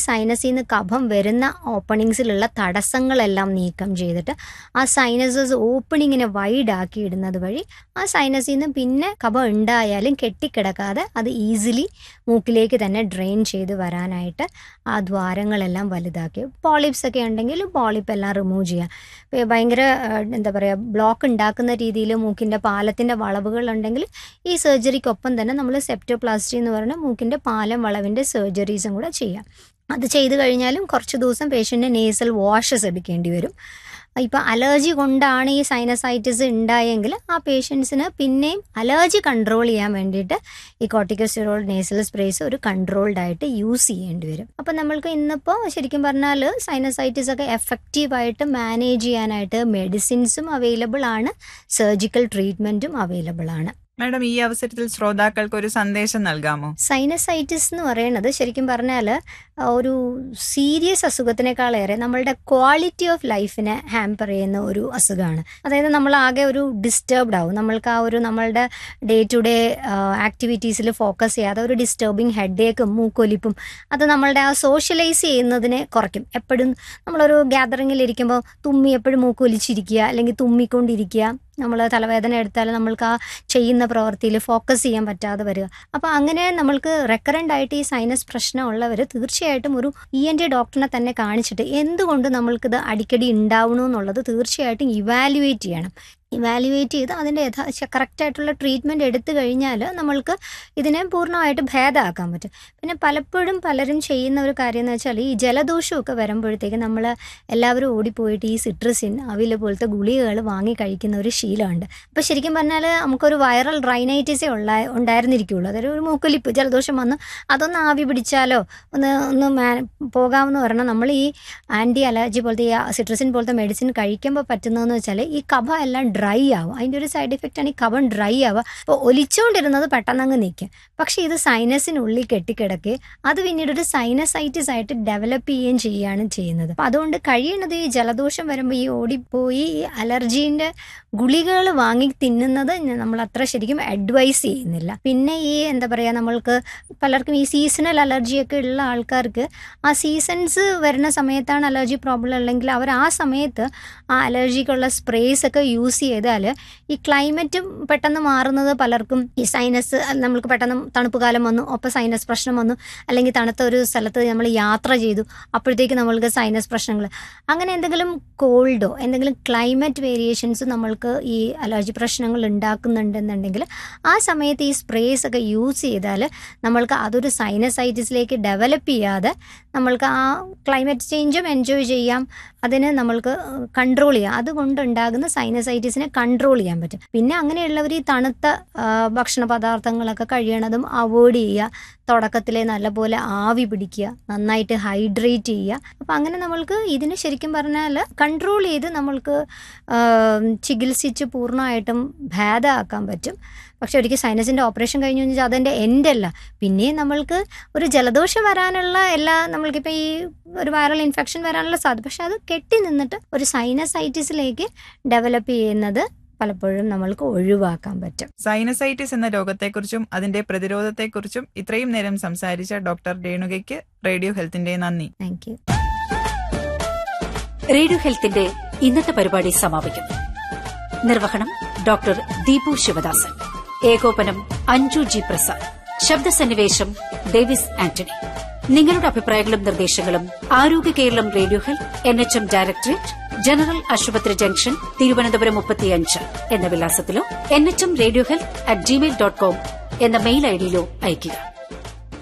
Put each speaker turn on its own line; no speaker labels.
സൈനസിൽ നിന്ന് കഫം വരുന്ന ഓപ്പണിങ്സിലുള്ള തടസ്സങ്ങളെല്ലാം നീക്കം ചെയ്തിട്ട് ആ സൈനസസ് ഓപ്പണിങ്ങിനെ വൈഡ് ആക്കി ഇടുന്നത് വഴി ആ സൈനസിൽ നിന്ന് പിന്നെ കഫം ഉണ്ടായാലും കെട്ടിക്കിടക്കാതെ അത് ഈസിലി മൂക്കിലേക്ക് തന്നെ ഡ്രെയിൻ ചെയ്ത് വരാനായിട്ട് ആ ദ്വാരങ്ങളെല്ലാം വലുതാക്കി പോളിപ്സ് ഒക്കെ ഉണ്ടെങ്കിൽ പോളിപ്പ് എല്ലാം റിമൂവ് ചെയ്യാം ഇപ്പൊ ഭയങ്കര ആ, എന്താ പറയുക ബ്ലോക്ക് ഉണ്ടാക്കുന്ന രീതിയിൽ മൂക്കിൻ്റെ പാലത്തിൻ്റെ വളവുകൾ ഉണ്ടെങ്കിൽ ഈ സർജറിക്കൊപ്പം തന്നെ നമ്മൾ സെപ്റ്റോപ്ലാസ്റ്റി എന്ന് പറയുന്ന മൂക്കിൻ്റെ പാലം വളവിൻ്റെ സർജറീസും കൂടെ ചെയ്യാം അത് ചെയ്ത് കഴിഞ്ഞാലും കുറച്ച് ദിവസം പേഷ്യൻറ്റിന് നേസൽ വാഷസ് എടുക്കേണ്ടി വരും ഇപ്പം അലർജി കൊണ്ടാണ് ഈ സൈനസൈറ്റിസ് ഉണ്ടായെങ്കിൽ ആ പേഷ്യൻസിന് പിന്നെയും അലർജി കൺട്രോൾ ചെയ്യാൻ വേണ്ടിയിട്ട് ഈ കോർട്ടിക്കോസ്റ്റെറോൾ നേസൽ സ്പ്രേസ് ഒരു കൺട്രോൾഡ് ആയിട്ട് യൂസ് ചെയ്യേണ്ടി വരും അപ്പം നമ്മൾക്ക് ഇന്നിപ്പോൾ ശരിക്കും പറഞ്ഞാൽ സൈനസൈറ്റിസ് ഒക്കെ എഫക്റ്റീവായിട്ട് മാനേജ് ചെയ്യാനായിട്ട് മെഡിസിൻസും അവൈലബിൾ ആണ് സർജിക്കൽ ട്രീറ്റ്മെൻറ്റും അവൈലബിൾ ആണ്
മാഡം ഈ അവസരത്തിൽ ശ്രോതാക്കൾക്ക് ഒരു സന്ദേശം നൽകാമോ
സൈനസൈറ്റിസ് എന്ന് പറയുന്നത് ശരിക്കും പറഞ്ഞാൽ ഒരു സീരിയസ് അസുഖത്തിനേക്കാളേറെ നമ്മളുടെ ക്വാളിറ്റി ഓഫ് ലൈഫിനെ ഹാമ്പർ ചെയ്യുന്ന ഒരു അസുഖമാണ് അതായത് നമ്മൾ ആകെ ഒരു ഡിസ്റ്റർബ്ഡ് ആവും നമ്മൾക്ക് ആ ഒരു നമ്മളുടെ ഡേ ടു ഡേ ആക്ടിവിറ്റീസിൽ ഫോക്കസ് ചെയ്യാതെ ഒരു ഡിസ്റ്റർബിങ് ഹെഡേക്കും മൂക്കൊലിപ്പും അത് നമ്മളുടെ ആ സോഷ്യലൈസ് ചെയ്യുന്നതിനെ കുറയ്ക്കും എപ്പോഴും നമ്മളൊരു ഗ്യാതറിങ്ങിൽ ഇരിക്കുമ്പോൾ തുമ്മി എപ്പോഴും മൂക്കൊലിച്ചിരിക്കുക അല്ലെങ്കിൽ തുമ്മിക്കൊണ്ടിരിക്കുക നമ്മൾ തലവേദന എടുത്താൽ നമ്മൾക്ക് ആ ചെയ്യുന്ന പ്രവൃത്തിയിൽ ഫോക്കസ് ചെയ്യാൻ പറ്റാതെ വരിക അപ്പോൾ അങ്ങനെ നമ്മൾക്ക് റെക്കറൻ്റ് ആയിട്ട് ഈ സൈനസ് പ്രശ്നമുള്ളവർ തീർച്ചയായിട്ടും ഒരു ഇ എൻ ടി ഡോക്ടറിനെ തന്നെ കാണിച്ചിട്ട് എന്തുകൊണ്ട് നമ്മൾക്കിത് അടിക്കടി ഉണ്ടാവണു എന്നുള്ളത് തീർച്ചയായിട്ടും ഇവാലുവേറ്റ് ചെയ്യണം ഇവാലുവേറ്റ് ചെയ്ത് അതിൻ്റെ യഥാ കറക്റ്റായിട്ടുള്ള ട്രീറ്റ്മെൻറ്റ് എടുത്തു കഴിഞ്ഞാൽ നമ്മൾക്ക് ഇതിനെ പൂർണ്ണമായിട്ട് ഭേദമാക്കാൻ പറ്റും പിന്നെ പലപ്പോഴും പലരും ചെയ്യുന്ന ഒരു കാര്യം എന്ന് വെച്ചാൽ ഈ ജലദോഷമൊക്കെ വരുമ്പോഴത്തേക്ക് നമ്മൾ എല്ലാവരും ഓടിപ്പോയിട്ട് ഈ സിട്രസിൻ അവില പോലത്തെ ഗുളികകൾ വാങ്ങി കഴിക്കുന്ന ഒരു ശീലമുണ്ട് അപ്പോൾ ശരിക്കും പറഞ്ഞാൽ നമുക്കൊരു വൈറൽ റൈനൈറ്റിസേ ഉള്ള ഉണ്ടായിരുന്നിരിക്കുള്ളൂ അതായത് ഒരു മൂക്കൊലിപ്പ് ജലദോഷം വന്ന് അതൊന്ന് ആവി പിടിച്ചാലോ ഒന്ന് ഒന്ന് മാ പോകാമെന്ന് പറഞ്ഞാൽ നമ്മൾ ഈ ആൻറ്റി അലർജി പോലത്തെ ഈ സിട്രസിൻ പോലത്തെ മെഡിസിൻ കഴിക്കുമ്പോൾ പറ്റുന്നതെന്ന് വെച്ചാൽ ഈ കഫ എല്ലാം ഡ്രൈ ആവും അതിൻ്റെ ഒരു സൈഡ് എഫക്റ്റ് ആണ് ഈ കഫം ഡ്രൈ ആവുക അപ്പോൾ ഒലിച്ചുകൊണ്ടിരുന്നത് പെട്ടെന്ന് അങ്ങ് നിൽക്കും പക്ഷേ ഇത് സൈനസിനുള്ളിൽ കെട്ടിക്കിടക്കെ അത് പിന്നീട് ഒരു സൈനസൈറ്റിസ് ആയിട്ട് ഡെവലപ്പ് ചെയ്യുകയും ചെയ്യുകയാണ് ചെയ്യുന്നത് അപ്പം അതുകൊണ്ട് കഴിയുന്നത് ഈ ജലദോഷം വരുമ്പോൾ ഈ ഓടിപ്പോയി ഈ അലർജീൻ്റെ ഗുളികകൾ വാങ്ങി തിന്നുന്നത് നമ്മൾ അത്ര ശരിക്കും അഡ്വൈസ് ചെയ്യുന്നില്ല പിന്നെ ഈ എന്താ പറയുക നമ്മൾക്ക് പലർക്കും ഈ സീസണൽ അലർജിയൊക്കെ ഉള്ള ആൾക്കാർക്ക് ആ സീസൺസ് വരുന്ന സമയത്താണ് അലർജി പ്രോബ്ലം ഉള്ളെങ്കിൽ അവർ ആ സമയത്ത് ആ അലർജിക്കുള്ള സ്പ്രേസ് ഒക്കെ യൂസ് ചെയ്താൽ ഈ ക്ലൈമറ്റും പെട്ടെന്ന് മാറുന്നത് പലർക്കും ഈ സൈനസ് നമ്മൾക്ക് പെട്ടെന്ന് തണുപ്പ് കാലം വന്നു ഒപ്പം സൈനസ് പ്രശ്നം വന്നു അല്ലെങ്കിൽ തണുത്ത ഒരു സ്ഥലത്ത് നമ്മൾ യാത്ര ചെയ്തു അപ്പോഴത്തേക്ക് നമ്മൾക്ക് സൈനസ് പ്രശ്നങ്ങൾ അങ്ങനെ എന്തെങ്കിലും കോൾഡോ എന്തെങ്കിലും ക്ലൈമറ്റ് വേരിയേഷൻസ് നമ്മൾക്ക് ഈ അലർജി പ്രശ്നങ്ങൾ ഉണ്ടാക്കുന്നുണ്ടെന്നുണ്ടെങ്കിൽ ആ സമയത്ത് ഈ സ്പ്രേസ് ഒക്കെ യൂസ് ചെയ്താൽ നമ്മൾക്ക് അതൊരു സൈനസൈറ്റിസിലേക്ക് ഡെവലപ്പ് ചെയ്യാതെ നമ്മൾക്ക് ആ ക്ലൈമറ്റ് ചേഞ്ചും എൻജോയ് ചെയ്യാം അതിന് നമ്മൾക്ക് കൺട്രോൾ ചെയ്യാം അതുകൊണ്ടുണ്ടാകുന്ന സൈനസൈറ്റിസിനെ കൺട്രോൾ ചെയ്യാൻ പറ്റും പിന്നെ അങ്ങനെയുള്ളവർ ഈ തണുത്ത ആ, ഭക്ഷണ പദാർത്ഥങ്ങളൊക്കെ കഴിയണതും അവോയ്ഡ് ചെയ്യുക തുടക്കത്തിലെ നല്ലപോലെ ആവി പിടിക്കുക നന്നായിട്ട് ഹൈഡ്രേറ്റ് ചെയ്യുക അപ്പം അങ്ങനെ നമ്മൾക്ക് ഇതിന് ശരിക്കും പറഞ്ഞാൽ കൺട്രോൾ ചെയ്ത് നമ്മൾക്ക് ആ, ചികിത്സിച്ച് പൂർണ്ണമായിട്ടും ഭേദമാക്കാൻ പറ്റും പക്ഷെ ഒരിക്കൽ സൈനസിൻ്റെ ഓപ്പറേഷൻ കഴിഞ്ഞു വെച്ചാൽ അതെൻ്റെ എൻഡ് അല്ല പിന്നെയും നമ്മൾക്ക് ഒരു ജലദോഷം വരാനുള്ള എല്ലാ നമ്മൾക്കിപ്പോൾ ഈ ഒരു വൈറൽ ഇൻഫെക്ഷൻ വരാനുള്ള സാധ്യത പക്ഷെ അത് കെട്ടി നിന്നിട്ട് ഒരു സൈനസൈറ്റിസിലേക്ക് ഡെവലപ്പ് ചെയ്യുന്നത് പലപ്പോഴും നമ്മൾക്ക് ഒഴിവാക്കാൻ പറ്റും
സൈനസൈറ്റിസ് എന്ന രോഗത്തെക്കുറിച്ചും അതിന്റെ പ്രതിരോധത്തെക്കുറിച്ചും ഇത്രയും നേരം സംസാരിച്ച ഡോക്ടർ രേണുകയ്ക്ക് റേഡിയോ ഹെൽത്തിന്റെ നന്ദി
താങ്ക് യു
റേഡിയോ ഹെൽത്തിന്റെ ഇന്നത്തെ പരിപാടി സമാപിക്കുന്നു നിർവഹണം ഡോക്ടർ ദീപു ശിവദാസൻ ഏകോപനം അഞ്ജു ജി പ്രസാദ് ശബ്ദസന്നിവേശം ഡേവിസ് ആന്റണി നിങ്ങളുടെ അഭിപ്രായങ്ങളും നിർദ്ദേശങ്ങളും Arogya Keralam radio health N H M directorate general ആശുപത്രി ജംഗ്ഷൻ തിരുവനന്തപുരം മുപ്പത്തിയഞ്ച് എന്ന വിലാസത്തിലോ N H M radio health at Gmail dot com എന്ന മെയിൽ ഐഡിയിലോ അയയ്ക്കുക